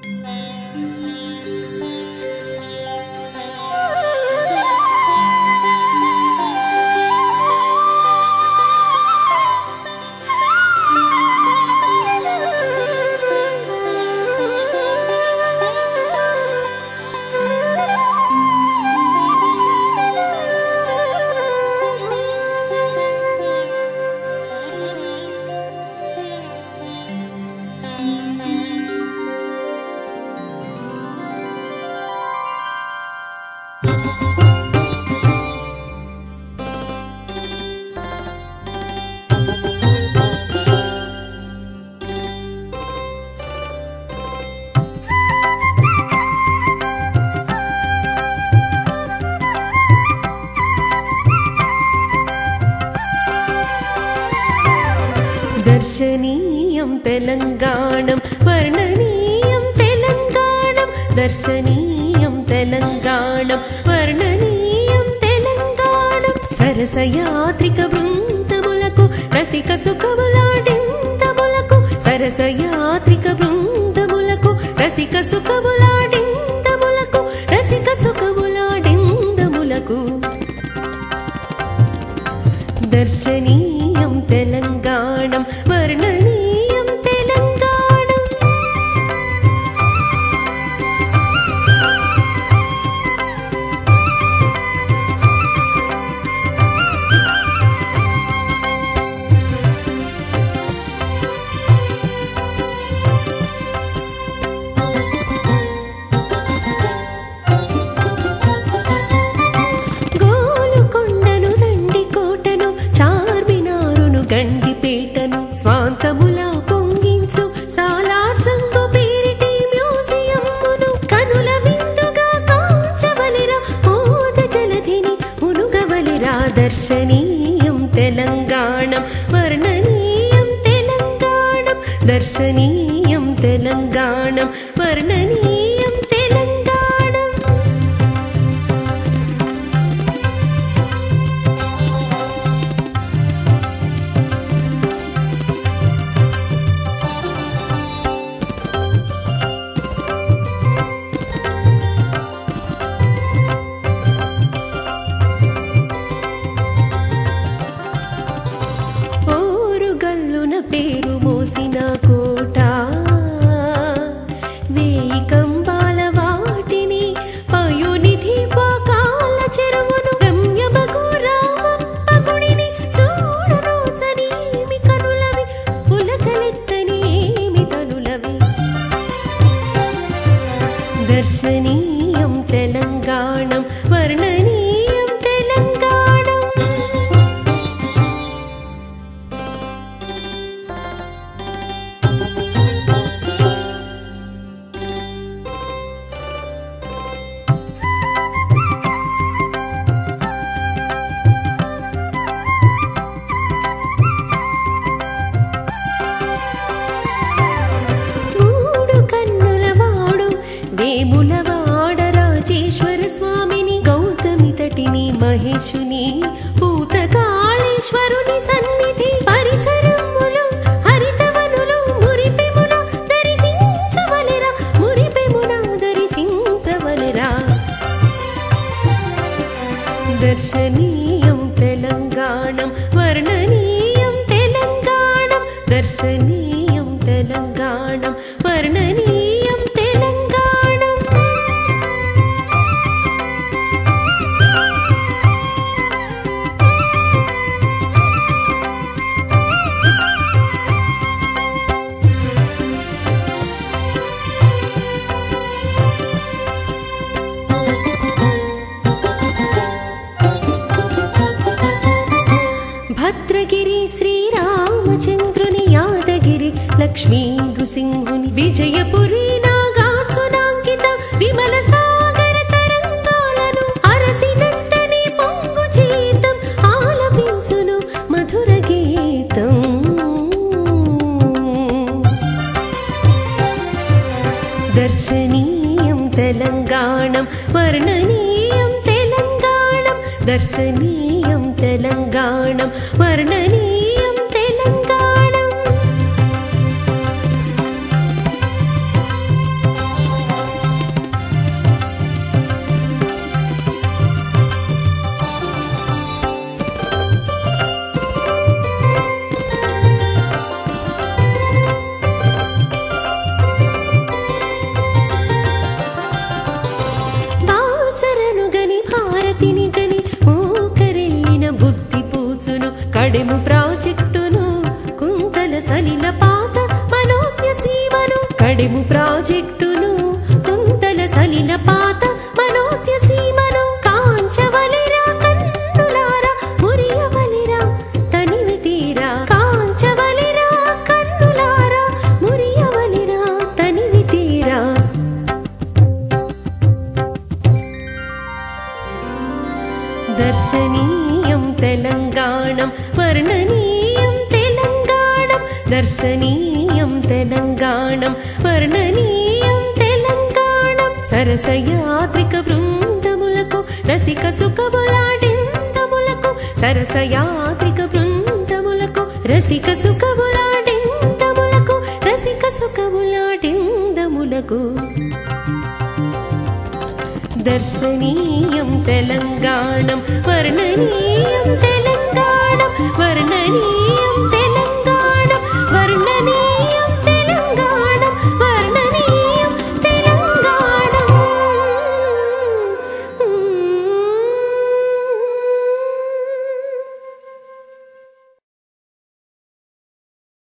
దర్శనీయం తెలంగాణం వర్ణనీయం తెలంగాణం దర్శనీయం తెలంగాణం వర్ణనీయం తెలంగాణం సరసయాత్రిక బృందములకు రసిక సుఖములాడిందములకు సరసయాత్రిక బృందములకు రసిక సుఖములాడిందములకు రసిక సుఖములాడిందములకు దర్శనీయం తెలంగాణం వర్ణనీయం తెలంగాణం గోలుకొండను దండి కోటను చార్మినారును గండిపేటను స్వాంతములా పొంగించు సాలార్ సంగు పేరిటి మ్యూజియమ్మును కనుల విందుగా కాంచవలిరా మోద జలధిని మునుగవలిరా దర్శనీయం తెలంగాణం వర్ణనీయం తెలంగాణం దర్శనీయం తెలంగాణం వర్ణనీయం తెలంగాణం ఓరుగల్లున పేరు మోసిన కోట వేయి కంబాల వాటిని పయునిధి పాకాల చెరువును రమ్యమగు రామప్ప గుడిని చూడరోచని ఏమి కనులవి ఉలకలెత్తని ఏమి తనులవి దర్శనీయం తెలంగాణం వర్ణనీయం తెలంగాణం మూడు కన్నుల వాడు వేముల వాడ రాజేశ్వర స్వామిని గౌతమి తటిని మహేశుని పూత కాళేశ్వరుని సన్నిధి పరిసరములు హరితవనులు మురిపెమున దర్శించవలెరా మురిపెమున దర్శించవలెరా దర్శనీయం తెలంగాణం వర్ణనీయం తెలంగాణం దర్శనీయం తెలంగాణం వర్ణనీయం తెలంగాణం భద్రగిరి శ్రీరామచంద్రుని యాదగిరి లక్ష్మీ నృసింహుని విజయపురి నాగార్జునాంకిత విమల సాగర తరంగాలను అరసినంతని పొంగు జీతం ఆలపించును మధుర గీతం దర్శనీయం తెలంగాణం వర్ణనీయం తెలంగాణం దర్శనీయం తెలంగాణం వర్ణనీయం తెలంగాణం కడిము ప్రాజెక్టును కుంతల సలిల పాత మనోద్య సీమను కాంచవలిరా కన్నులారా మురియవలిరా తనివి తీరా కాంచవలిరా కన్నులారా మురియవలిరా తనివి తీరా దర్శనీయం తెలంగాణం వర్ణనీయం తెలంగాణం దర్శనీయం తెలంగాణం వర్ణనీయం తెలంగాణం సరసయాత్రిక బృందములకు రసిక సుఖములాడిందములకు సరసయాత్రిక బృందములకు రసిక సుఖములాడిందములకు రసిక సుఖములాడిందములకు దర్శనీయం తెలంగాణం వర్ణనీయం తెలంగాణం